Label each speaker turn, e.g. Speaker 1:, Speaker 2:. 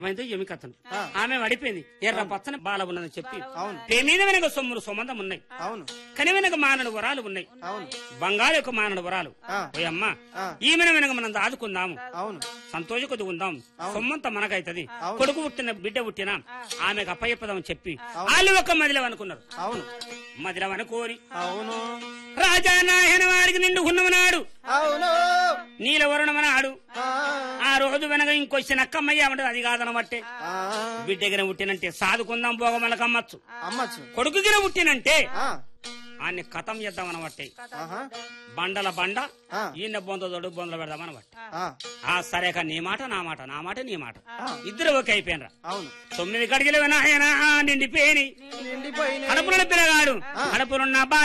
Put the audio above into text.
Speaker 1: మైంతో ఎమి కథను
Speaker 2: ఆ.
Speaker 1: ఆమె పడిపోయింది ఎర్ర పచ్చని బాల ఉన్నదని చెప్పి
Speaker 2: అవును.
Speaker 1: పెమీద వెనక సొమ్ములు సొమందం ఉన్నాయి
Speaker 2: అవును
Speaker 1: కని వెనక మానడు వరాలు ఉన్నాయి
Speaker 2: అవును
Speaker 1: బంగారు యొక్క మానడు వరాలు
Speaker 2: ఆ.
Speaker 1: ఓయమ్మ
Speaker 2: ఆ.
Speaker 1: ఈమెను వెనక మనం దాదుకుందాము
Speaker 2: అవును
Speaker 1: సంతోష కొద్ది ఉందాం సొమ్మంత మనకైతది
Speaker 2: అవును.
Speaker 1: కొడుకు పుట్టిన బిడ్డ పుట్టిన ఆమెకు అప్పయ్యపదామని చెప్పి వాళ్ళు ఒక మదిలో అనుకున్నారు
Speaker 2: అవును
Speaker 1: మదిలో అనుకోరి
Speaker 2: అవును
Speaker 1: రాజా నాయన వారికి నిండు ఉన్నమనాడు
Speaker 2: అవును
Speaker 1: నీలవరుణమనాడు
Speaker 2: ఆ,
Speaker 1: ఆ రోజు వెనక ఇంకొచ్చిన అక్కమ్మయ్య అంటే అది కాదనబట్టే
Speaker 2: ఆ,
Speaker 1: బిడ్డగిన పుట్టినంటే సాదుకుందాం భోగమలకు అమ్మచ్చు
Speaker 2: అమ్మచ్చు
Speaker 1: కొడుకుగిన పుట్టినంటే
Speaker 2: ఆ,
Speaker 1: ఆయన్ని కథం చేద్దామనబట్టే
Speaker 2: ఆహా,
Speaker 1: బండల బండ
Speaker 2: ఆ.
Speaker 1: ఈయన బొందదోడు బొందలు పెడదామనబట్టే
Speaker 2: ఆ,
Speaker 1: ఆ సరేక నీ మాట నా మాట నా మాట నీ మాట
Speaker 2: ఆ.
Speaker 1: ఇద్దరు ఒకే అయిపోయినరా
Speaker 2: అవును
Speaker 1: తొమ్మిది గడిగలు వినాయన నిండిపోయి
Speaker 2: నిండిపోయిన
Speaker 1: కడుపులో పిల్లగాడు కడుపులున్న బా